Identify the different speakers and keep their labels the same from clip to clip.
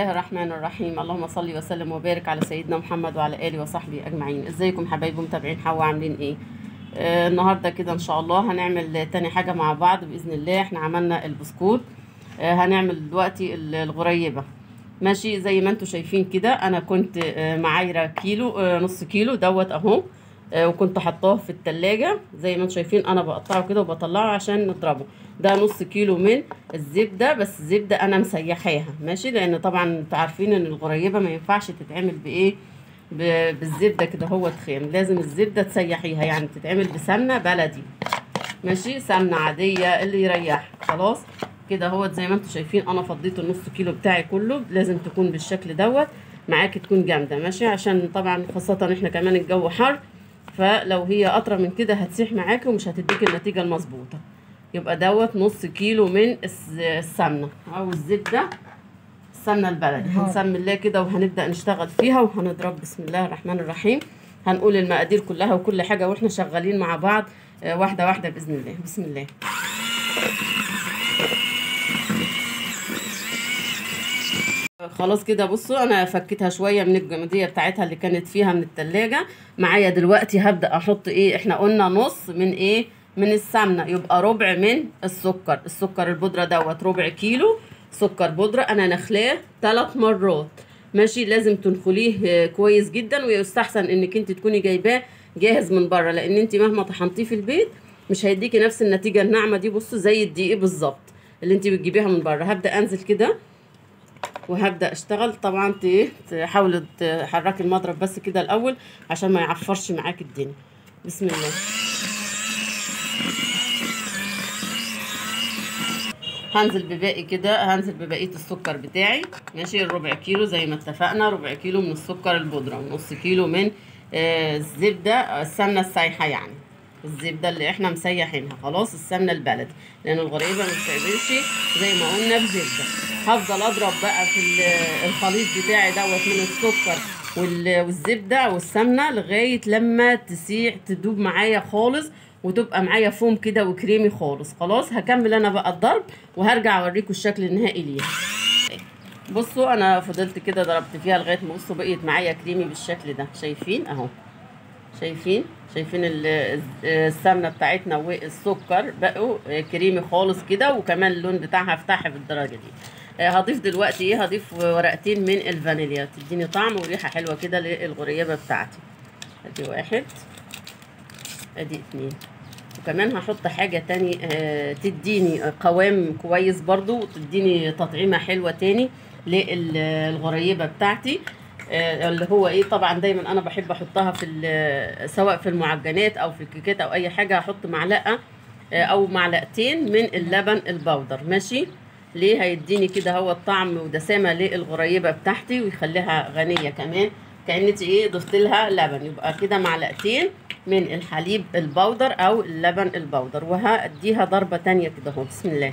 Speaker 1: الله الرحمن الرحيم اللهم صل وسلم وبارك على سيدنا محمد وعلى اله وصحبه اجمعين ازيكم حبايبي متابعين حوا عاملين ايه آه النهارده كده ان شاء الله هنعمل تاني حاجه مع بعض باذن الله احنا عملنا البسكوت آه هنعمل دلوقتي ال- الغريبه ماشي زي ما انتم شايفين كده انا كنت آه معايره كيلو آه نص كيلو دوت اهو آه وكنت حطاه في التلاجة زي ما انتم شايفين انا بقطعه كده وبطلعه عشان نضربه ده نص كيلو من الزبده بس الزبده انا مسيحاها ماشي لان طبعا انتوا عارفين ان الغريبه ما ينفعش تتعمل بايه ب- بالزبده كده هو تخين لازم الزبده تسيحيها يعني تتعمل بسمنه بلدي ماشي سمنه عاديه اللي يريحك خلاص كده اهوت زي ما انتم شايفين انا فضيت النص كيلو بتاعي كله لازم تكون بالشكل دوت معاكي تكون جامده ماشي عشان طبعا خاصه احنا كمان الجو حر فلو هي اطرى من كده هتسيح معاكي ومش هتديكي النتيجه المظبوطه يبقى دوت نص كيلو من الس- السمنه او الزبده السمنه البلدي
Speaker 2: أها.
Speaker 1: هنسمي الله كده وهنبدا نشتغل فيها وهنضرب بسم الله الرحمن الرحيم هنقول المقادير كلها وكل حاجه واحنا شغالين مع بعض آه، واحده واحده باذن الله بسم الله خلاص كده بصوا انا فكيتها شويه من الجمديه بتاعتها اللي كانت فيها من التلاجة معايا دلوقتي هبدا احط ايه احنا قلنا نص من ايه من السمنه يبقى ربع من السكر السكر البودره دوت ربع كيلو سكر بودره انا نخلاه ثلاث مرات ماشي لازم تنخليه آه، كويس جدا ويستحسن انك انت تكوني جايباه جاهز من بره لان انت مهما طحنتيه في البيت مش هيديكي نفس النتيجه الناعمه دي بصوا زي الدقيق بالظبط اللي انت بتجيبيها من بره هبدا انزل كده وهبدا اشتغل طبعا ت- تحاولي تحركي المضرب بس كده الاول عشان ما يعفرش معاك الدنيا بسم الله هنزل بباقي كده هنزل ببقيه السكر بتاعي ماشي الربع كيلو زي ما اتفقنا ربع كيلو من السكر البودره ونص كيلو من آه، الزبده آه، السمنه السايحه يعني الزبده اللي احنا مسيحينها خلاص السمنه البلدي لان الغريبه ما بتعملش زي ما قلنا بزبده هفضل اضرب بقى في ال- الخليط بتاعي دوت من السكر وال- والزبده والسمنه لغايه لما تسيح تدوب معايا خالص وتبقى معايا فوم كده وكريمي خالص خلاص هكمل انا بقى الضرب وهرجع اوريكم الشكل النهائي ليها بصوا انا فضلت كده ضربت فيها لغايه ما بصوا بقيت معايا كريمي بالشكل ده شايفين اهو شايفين شايفين ال- السمنه بتاعتنا والسكر بقوا كريمي خالص كده وكمان اللون بتاعها فتح بالدرجه دي آه، هضيف دلوقتي ايه هضيف ورقتين من الفانيليا تديني طعم وريحه حلوه كده للغريبه بتاعتي ادي واحد ادي اتنين وكمان هحط حاجة تاني آه، تديني قوام كويس برضو وتديني تطعيمة حلوة تاني للغريبة بتاعتي آه، اللي هو ايه طبعا دايما انا بحب احطها في ال- سواء في المعجنات او في الكيكات او اي حاجة هحط معلقة آه، او معلقتين من اللبن البودر ماشي ليه هيديني كده هو الطعم ودسامة للغريبة بتاعتي ويخليها غنية كمان كأنك ايه ضفت لها لبن يبقى كده معلقتين من الحليب البودر او اللبن البودر وهديها ضربة تانية كده اهو بسم الله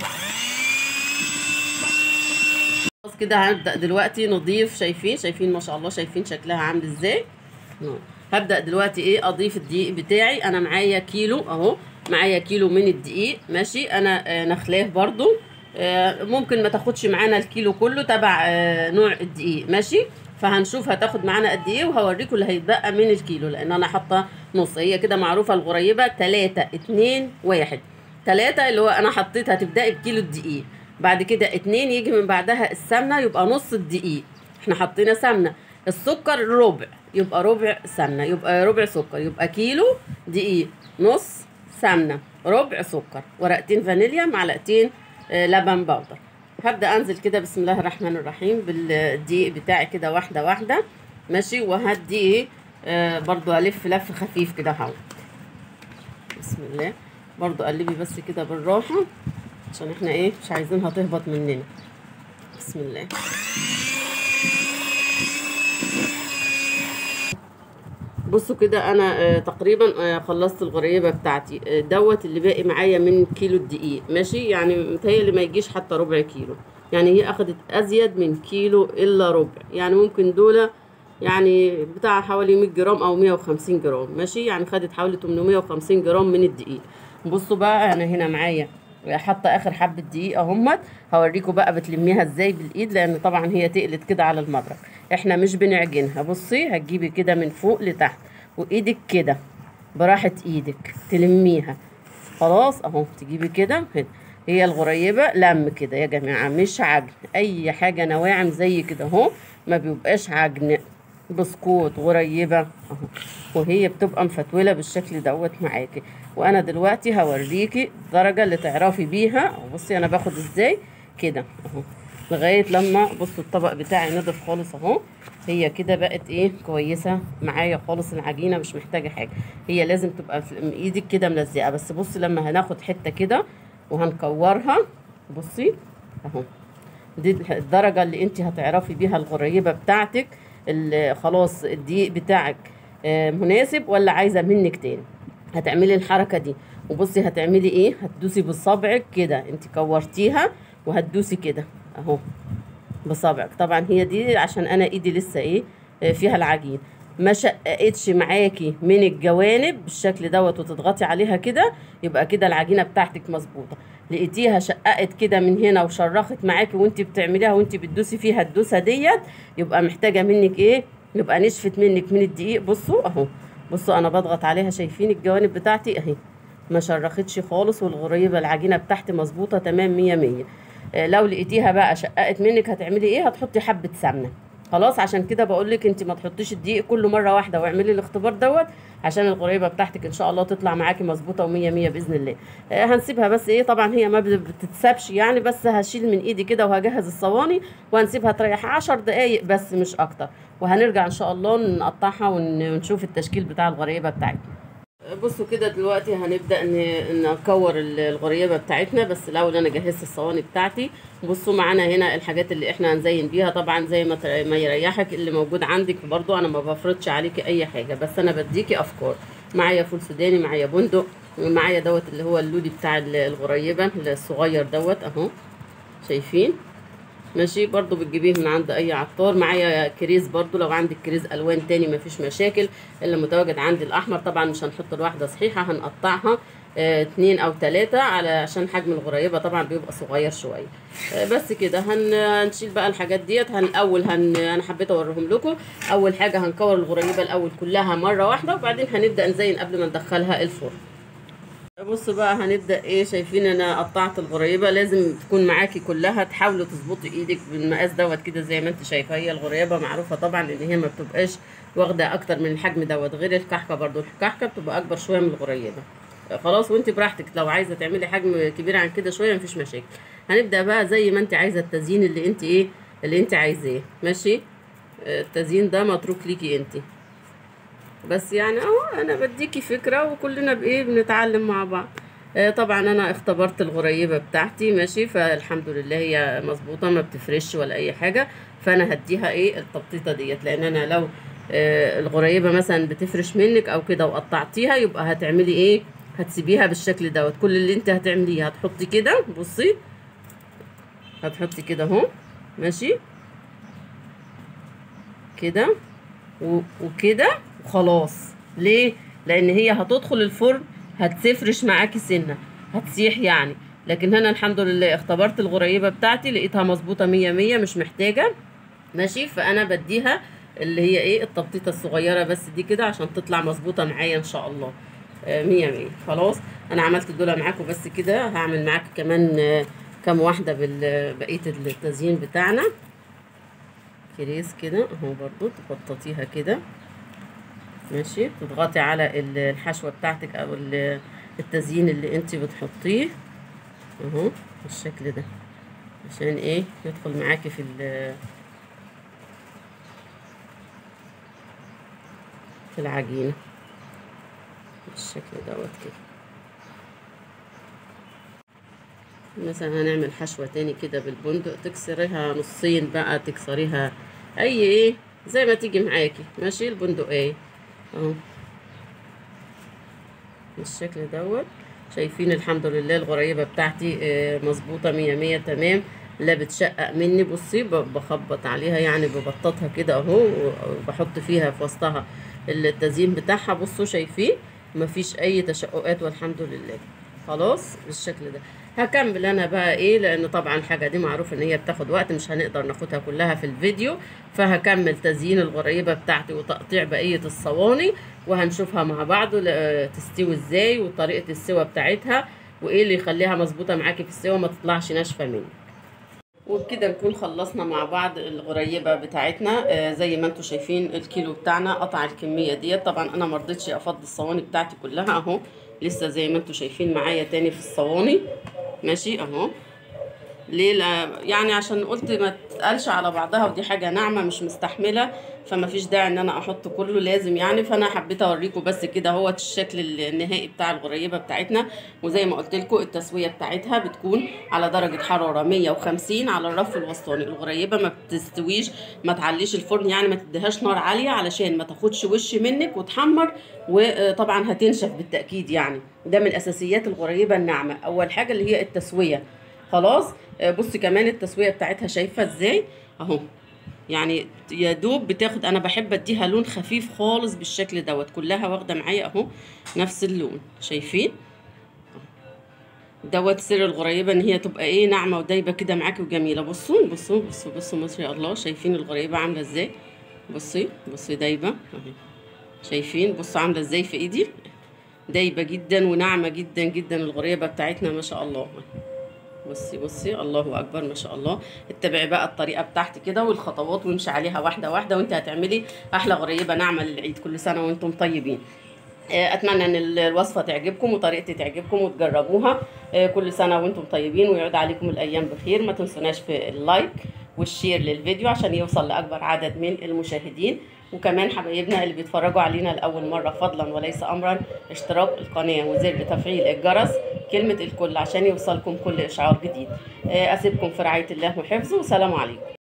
Speaker 1: خلاص كده هنبدأ دلوقتي نضيف شايفين شايفين ما شاء الله شايفين شكلها عامل ازاي نعم. هبدأ دلوقتي ايه اضيف الدقيق بتاعي انا معايا كيلو اهو معايا كيلو من الدقيق ماشي انا آه نخلاه برضو آه ممكن ما تاخدش معانا الكيلو كله تبع آه نوع الدقيق ماشي فهنشوف هتاخد معانا قد ايه وهوريكم اللي هيتبقى من الكيلو لان انا حاطه نص هي كده معروفه الغريبه 3 2 1 3 اللي هو انا حطيت هتبداي بكيلو الدقيق بعد كده اتنين يجي من بعدها السمنه يبقى نص الدقيق احنا حطينا سمنه السكر ربع يبقى ربع سمنه يبقى ربع سكر يبقى كيلو دقيق نص سمنه ربع سكر ورقتين فانيليا معلقتين آه، لبن بودر هبدا انزل كده بسم الله الرحمن الرحيم بالدقيق بتاعي كده واحده واحده ماشي وهدي ايه آه برضو الف لف خفيف كده اهو بسم الله برضو قلبي بس كده بالراحه عشان احنا ايه مش عايزينها تهبط مننا بسم الله بصوا كده انا آه، تقريبا آه، خلصت الغريبه بتاعتي آه، دوت اللي باقي معايا من كيلو الدقيق ماشي يعني متهيألي ما يجيش حتى ربع كيلو يعني هي اخدت ازيد من كيلو الا ربع يعني ممكن دول يعني بتاع حوالي 100 جرام او 150 جرام ماشي يعني خدت حوالي 850 جرام من الدقيق بصوا بقى انا هنا معايا حاطه اخر حبه دقيق اهمت هوريكم بقى بتلميها ازاي بالايد لان طبعا هي تقلت كده على المضرب احنا مش بنعجنها بصي هتجيبي كده من فوق لتحت وايدك كده براحه ايدك تلميها خلاص اهو تجيبي كده هنا. هي الغريبه لم كده يا جماعه مش عجن اي حاجه نواعم زي كده اهو ما بيبقاش عجن بسكوت غريبه اهو وهي بتبقى مفتوله بالشكل دوت معاكي وانا دلوقتي هوريكي الدرجه اللي تعرفي بيها أهو بصي انا باخد ازاي كده اهو لغايه لما بصوا الطبق بتاعي نضف خالص اهو هي كده بقت ايه كويسه معايا خالص العجينه مش محتاجه حاجه هي لازم تبقى في ايدك كده ملزقه بس بصي لما هناخد حته كده وهنكورها بصي اهو دي الدرجه اللي انت هتعرفي بيها الغريبه بتاعتك اللي خلاص الدقيق بتاعك آه، مناسب ولا عايزه منك تاني هتعملي الحركه دي وبصي هتعملي ايه هتدوسي بصبعك كده انت كورتيها وهتدوسي كده اهو بصبعك طبعا هي دي عشان انا ايدي لسه ايه آه، فيها العجين ما شققتش معاكي من الجوانب بالشكل دوت وتضغطي عليها كده يبقى كده العجينه بتاعتك مظبوطه لقيتيها شققت كده من هنا وشرخت معاكي وانت بتعمليها وانت بتدوسي فيها الدوسه ديت يبقى محتاجه منك ايه يبقى نشفت منك من الدقيق بصوا اهو بصوا انا بضغط عليها شايفين الجوانب بتاعتي اهي ما شرختش خالص والغريبه العجينه بتاعتي مظبوطه تمام مية مية آه، لو لقيتيها بقى شققت منك هتعملي ايه هتحطي حبه سمنه خلاص عشان كده بقول لك انت ما تحطيش الدقيق كله مره واحده واعملي الاختبار دوت عشان الغريبه بتاعتك ان شاء الله تطلع معاكي مظبوطه ومية مية باذن الله آه، هنسيبها بس ايه طبعا هي ما بتتسابش يعني بس هشيل من ايدي كده وهجهز الصواني وهنسيبها تريح عشر دقايق بس مش اكتر وهنرجع ان شاء الله نقطعها ون- ونشوف التشكيل بتاع الغريبه بتاعتنا بصوا كده دلوقتي هنبدا ن- نكور ال- الغريبه بتاعتنا بس الاول انا جهزت الصواني بتاعتي بصوا معانا هنا الحاجات اللي احنا هنزين بيها طبعا زي ما تر- ما يريحك اللي موجود عندك برضو انا ما بفرضش عليكي اي حاجه بس انا بديكي افكار معايا فول سوداني معايا بندق معايا دوت اللي هو اللودي بتاع ال- الغريبه الصغير دوت اهو شايفين ماشي برضو بتجيبيه من عند اي عطار معايا كريز برضو لو عندك كريز الوان تاني مفيش مشاكل اللي متواجد عندي الاحمر طبعا مش هنحط الواحده صحيحه هنقطعها آه، اتنين او تلاتة على عشان حجم الغريبه طبعا بيبقى صغير شويه آه، بس كده هن هنشيل بقى الحاجات ديت هن اول هن انا حبيت اوريهم لكم اول حاجه هنكور الغريبه الاول كلها مره واحده وبعدين هنبدا نزين قبل ما ندخلها الفرن بصوا بقى هنبدا ايه شايفين انا قطعت الغريبه لازم تكون معاكي كلها تحاولوا تظبطي ايدك بالمقاس دوت كده زي ما انت شايفه هي الغريبه معروفه طبعا ان هي ما بتبقاش واخده اكتر من الحجم دوت غير الكحكه برضو الكحكه بتبقى اكبر شويه من الغريبه خلاص وانت براحتك لو عايزه تعملي حجم كبير عن كده شويه مفيش مشاكل هنبدا بقى زي ما انت عايزه التزيين اللي انت ايه اللي انت عايزاه ماشي آه، التزيين ده متروك ليكي انت بس يعني اهو انا بديكي فكره وكلنا بايه بنتعلم مع بعض آه، طبعا انا اختبرت الغريبه بتاعتي ماشي فالحمد لله هي مظبوطه ما بتفرش ولا اي حاجه فانا هديها ايه التبطيطه ديت لان انا لو آه، الغريبه مثلا بتفرش منك او كده وقطعتيها يبقى هتعملي ايه هتسيبيها بالشكل دوت كل اللي انت هتعمليه هتحطي كده بصي هتحطي كده اهو ماشي كده و- وكده وخلاص ليه لان هي هتدخل الفرن هتسفرش معاكي سنه هتسيح يعني لكن هنا الحمد لله اختبرت الغريبه بتاعتي لقيتها مظبوطه مية مية مش محتاجه ماشي فانا بديها اللي هي ايه التبطيطه الصغيره بس دي كده عشان تطلع مظبوطه معايا ان شاء الله آه، مية مية خلاص انا عملت دول معاكم بس كده هعمل معاك كمان آه، كام واحده بالبقيه التزيين بتاعنا كريس كده اهو برضو تبططيها كده ماشي تضغطي على ال- الحشوه بتاعتك او ال- التزيين اللي انت بتحطيه اهو بالشكل ده عشان ايه يدخل معاكي في ال- في العجينه بالشكل دوت كده مثلا هنعمل حشوة تاني كده بالبندق تكسريها نصين بقى تكسريها اي ايه زي ما تيجي معاكي ماشي البندق ايه اهو بالشكل دوت شايفين الحمد لله الغريبة بتاعتي آه، مظبوطة مية مية تمام لا بتشقق مني بصي ب- بخبط عليها يعني ببططها كده اهو وبحط فيها في وسطها التزيين بتاعها بصوا شايفين مفيش اي تشققات والحمد لله خلاص بالشكل ده هكمل انا بقى ايه لان طبعا الحاجه دي معروف ان هي بتاخد وقت مش هنقدر ناخدها كلها في الفيديو فهكمل تزيين الغريبه بتاعتي وتقطيع بقيه الصواني وهنشوفها مع بعض ل- تستوي ازاي وطريقه السوا بتاعتها وايه اللي يخليها مظبوطه معاكي في السوا ما تطلعش ناشفه منك وبكده نكون خلصنا مع بعض الغريبة بتاعتنا آه زي ما انتم شايفين الكيلو بتاعنا قطع الكمية ديت طبعا انا مرضتش افضي الصواني بتاعتي كلها اهو لسه زي ما انتم شايفين معايا تاني في الصواني ماشي اهو ليه لا يعني عشان قلت ما تقلش على بعضها ودي حاجه ناعمه مش مستحمله فما فيش داعي ان انا احط كله لازم يعني فانا حبيت اوريكم بس كده هو الشكل النهائي بتاع الغريبه بتاعتنا وزي ما قلت لكم التسويه بتاعتها بتكون على درجه حراره 150 على الرف الوسطاني الغريبه ما بتستويش ما تعليش الفرن يعني ما تديهاش نار عاليه علشان ما تاخدش وش منك وتحمر وطبعا هتنشف بالتاكيد يعني ده من اساسيات الغريبه الناعمه اول حاجه اللي هي التسويه خلاص آه، بصي كمان التسويه بتاعتها شايفه ازاي اهو يعني يا دوب بتاخد انا بحب اديها لون خفيف خالص بالشكل دوت كلها واخده معايا اهو نفس اللون شايفين دوت سر الغريبه ان هي تبقى ايه ناعمه ودايبه كده معاكي وجميله بصوا بصوا بصوا بصوا ما شاء الله شايفين الغريبه عامله ازاي بصي بصي دايبه اهي شايفين بصوا عامله ازاي في ايدي دايبه جدا وناعمه جدا جدا الغريبه بتاعتنا ما شاء الله بصي بصي الله اكبر ما شاء الله اتبعي بقى الطريقه بتاعتي كده والخطوات وامشي عليها واحده واحده وانت هتعملي احلى غريبه ناعمه للعيد كل سنه وانتم طيبين آه، اتمنى ان ال- الوصفه تعجبكم وطريقتي تعجبكم وتجربوها آه، كل سنه وانتم طيبين ويعود عليكم الايام بخير ما تنسوناش في اللايك والشير للفيديو عشان يوصل لاكبر عدد من المشاهدين وكمان حبايبنا اللي بيتفرجوا علينا لاول مره فضلا وليس امرا اشتراك القناه وزر تفعيل الجرس كلمه الكل عشان يوصلكم كل اشعار جديد آه، اسيبكم في رعايه الله وحفظه وسلام عليكم